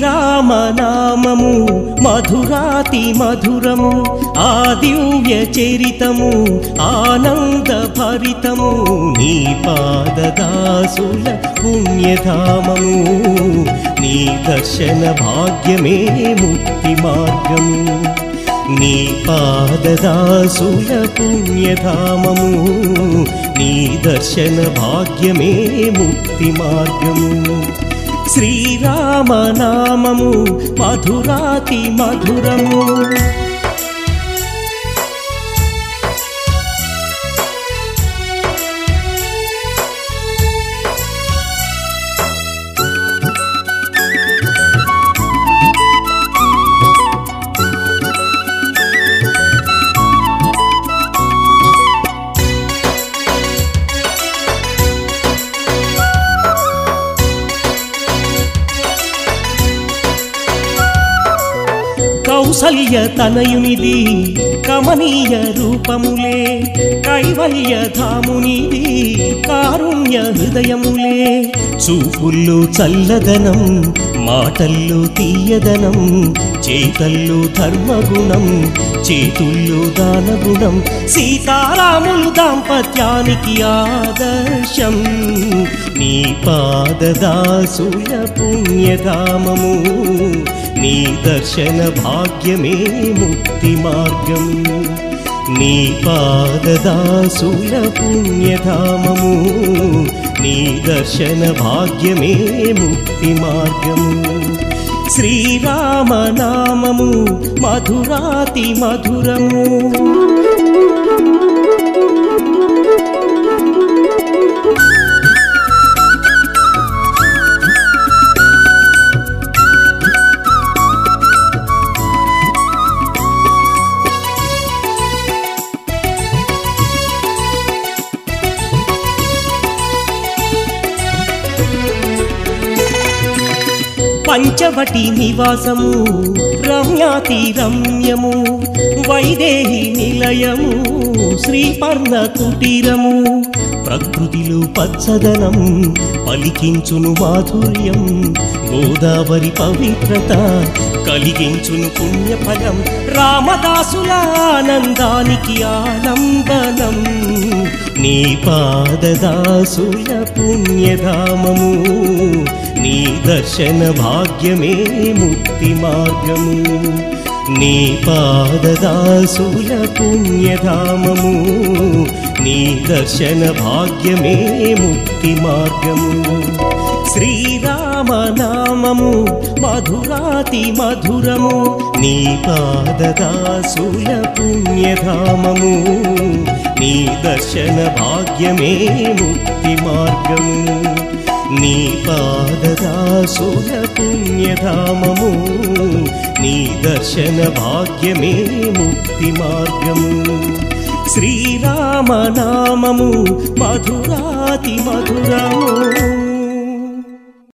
శ్రీరామనామము మధురాతి మధురము ఆ దివ్య చరితము ఆనంద భరితము నీ పాదదాసుల పుణ్యధామము నీ దర్శన భాగ్యమే ముక్తి మార్గము నీ పాదదాసుల పుణ్యధామము నీ దర్శన భాగ్యమే ముక్తి మార్గము శ్రీరామనామము మధురాతి మధురము కౌసల్య తనయునిది కమనీయ రూపములే కైవల్య ధామునిది కారుణ్య హృదయములే చూపుల్లో చల్లదనం మాటల్లో తీయదనం చేతల్లో ధర్మగుణం చేతుల్లో దానగుణం సీతారాములు దాంపత్యానికి ఆదర్శం నీ పాదదాసుల పుణ్యధామము నీ దర్శన భాగ్యమే ముక్తి మార్గం నీ పాదదాసుల పుణ్యధామము నీ దర్శన భాగ్యమే ముక్తి మార్గము శ్రీరామనామము మధురాతి మధురము పంచవటి నివాసము రమ్యాతి రమ్యము వైదేహి నిలయము శ్రీపర్ణ కుటీరము ప్రకృతిలో పచ్చదనం పలికించును మాధుర్యం గోదావరి పవిత్రత కలిగించును పుణ్యఫలం రామదాసుల ఆనందానికి ఆలంబనం నీ పాదదాసుల పుణ్యధామము నీ దర్శన భాగ్యమే ముక్తి మార్గము నీ పాదదాసుల పుణ్యధామము నీ దర్శన భాగ్యమే ముక్తి మార్గము శ్రీరామనామము మధురాతి మధురము నీ పాదదాసుల పుణ్యధామము నీ దర్శన భాగ్యమే ముక్తి మార్గము నీ పాదదాసుల పుణ్యధామము నీ దర్శన భాగ్యమే ముక్తి మార్గము శ్రీరామనామము మధురాతి మధురము